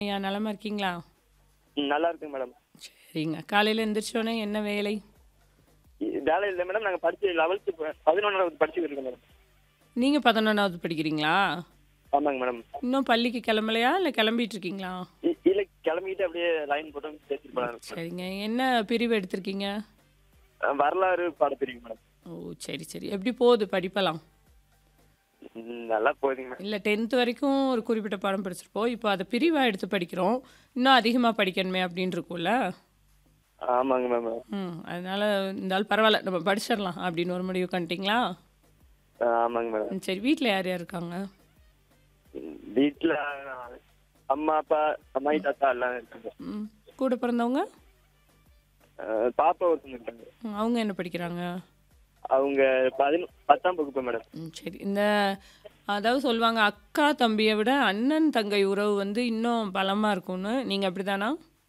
ஐயா நலமா இருக்கீங்களா ம், நல்லா இருக்குங்க மேடம் சரிங்க காலையில் எந்திரிச்சோன்னே என்ன வேலை இ- வேலை இல்லை மேடம் நாங்கள் படிச்சு லெவல்த்து பதினொன்றாவது படிச்சுக்கிட்டு இருக்கோம் மேடம் நீங்கள் பதினொன்றாவது படிக்கிறீங்களா ஆமாங்க மேடம் இன்னும் பள்ளிக்கு கிளம்பலையா இல்லை கிளம்பிட்டு இருக்கீங்களா இ- இல்லை கிளம்பிட்டு அப்படியே லைன் போட்டு பேசிட்டு போகலாம் சரிங்க என்ன பிரிவு எடுத்திருக்கீங்க வரலாறு பாடப்பிரிவு மேடம் ஓ சரி சரி எப்படி போகுது படிப்பெல்லாம் ம், நல்லா போகுதுங்க மேடம் இல்லை டென்த்து வரைக்கும் ஒரு குறிப்பிட்ட பாடம் படிச்சிருப்போம் இப்போ அதை பிரிவாக எடுத்து படிக்கிறோம் இன்னும் அதிகமாக படிக்கணுமே அப்படின்னு இருக்கும்ல ஆமாங்க மேம் ம் அதனால் இருந்தாலும் பரவாயில்ல நம்ம படிச்சிடலாம் அப்படின்னு ஒரு முடிவு பண்ணிட்டீங்களா ஆமாங்க மேடம் ம், சரி வீட்டில் யார் யார் இருக்காங்க வீட்டில் அம்மா அப்பா அம்மாயி தாத்தா எல்லாம் இருக்காங்க ம் கூட பிறந்தவங்க அஹ், பாப்பா ஒருத்தவங்க இருக்காங்க ம், அவங்க என்ன படிக்கிறாங்க அவங்க பதினொ பத்தாம் வகுப்பு மேடம் ம் சரி இந்த அதாவது சொல்லுவாங்க அக்கா தம்பியை விட அண்ணன் தங்கை உறவு வந்து இன்னும் பலமாக இருக்கும்னு நீங்கள் அப்படிதானா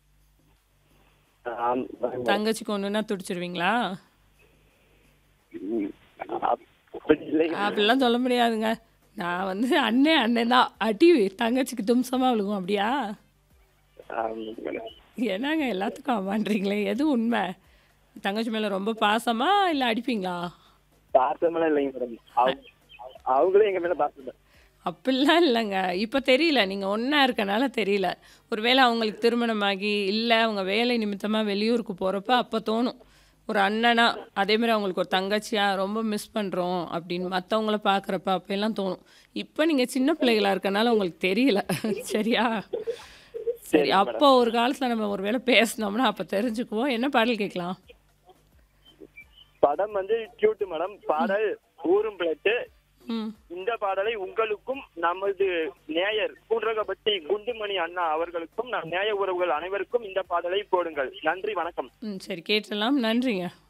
ஆமாங்க தங்கச்சிக்கு ஒன்றுனா துடிச்சிருவீங்களா ம், அப்படி இல்லைங்க அப்படிலாம் சொல்ல முடியாதுங்க நான் வந்து அண்ணன் அண்ணன் தான் அடி தங்கச்சிக்கு தும்சமாக விழுகும் அப்படியா ஆமாங்க மேடம் என்னங்க எல்லாத்துக்கும் ஆமான்றீங்களே எது உண்மை தங்கச்சி மேலே ரொம்ப பாசமா இல்லை அடிப்பீங்களா பாசமெல்லாம் இல்லைங்க மேடம் அவங்க- அவங்களும் எங்க மேல பாசம் இல்லை அப்படிலாம் இல்லைங்க இப்போ தெரியல நீங்கள் ஒன்றா இருக்கனால தெரியல ஒருவேளை அவங்களுக்கு திருமணமாகி இல்லை அவங்க வேலை நிமித்தமாக வெளியூருக்கு போகிறப்ப அப்போ தோணும் ஒரு அண்ணனா அதே மாதிரி அவங்களுக்கு ஒரு தங்கச்சியா ரொம்ப மிஸ் பண்ணுறோம் அப்படின்னு மற்றவங்கள பார்க்குறப்ப அப்போல்லாம் தோணும் இப்போ நீங்கள் சின்ன பிள்ளைகளா இருக்கனால உங்களுக்கு தெரியல சரியா சரி அப்போ ஒரு காலத்தில் நம்ம ஒரு வேளை பேசினோம்னா அப்போ தெரிஞ்சுக்குவோம் என்ன பாடல் கேட்கலாம் படம் வந்து கியூட் மேடம் பாடல் ஊரும் பிளட்டு ம் இந்த பாடலை உங்களுக்கும் நமது நேயர் கூன்றகப்பட்டி குண்டுமணி அண்ணா அவர்களுக்கும் நம் நேய உறவுகள் அனைவருக்கும் இந்த பாடலை போடுங்கள் நன்றி வணக்கம் ம் சரி கேட்டலாம் நன்றிங்க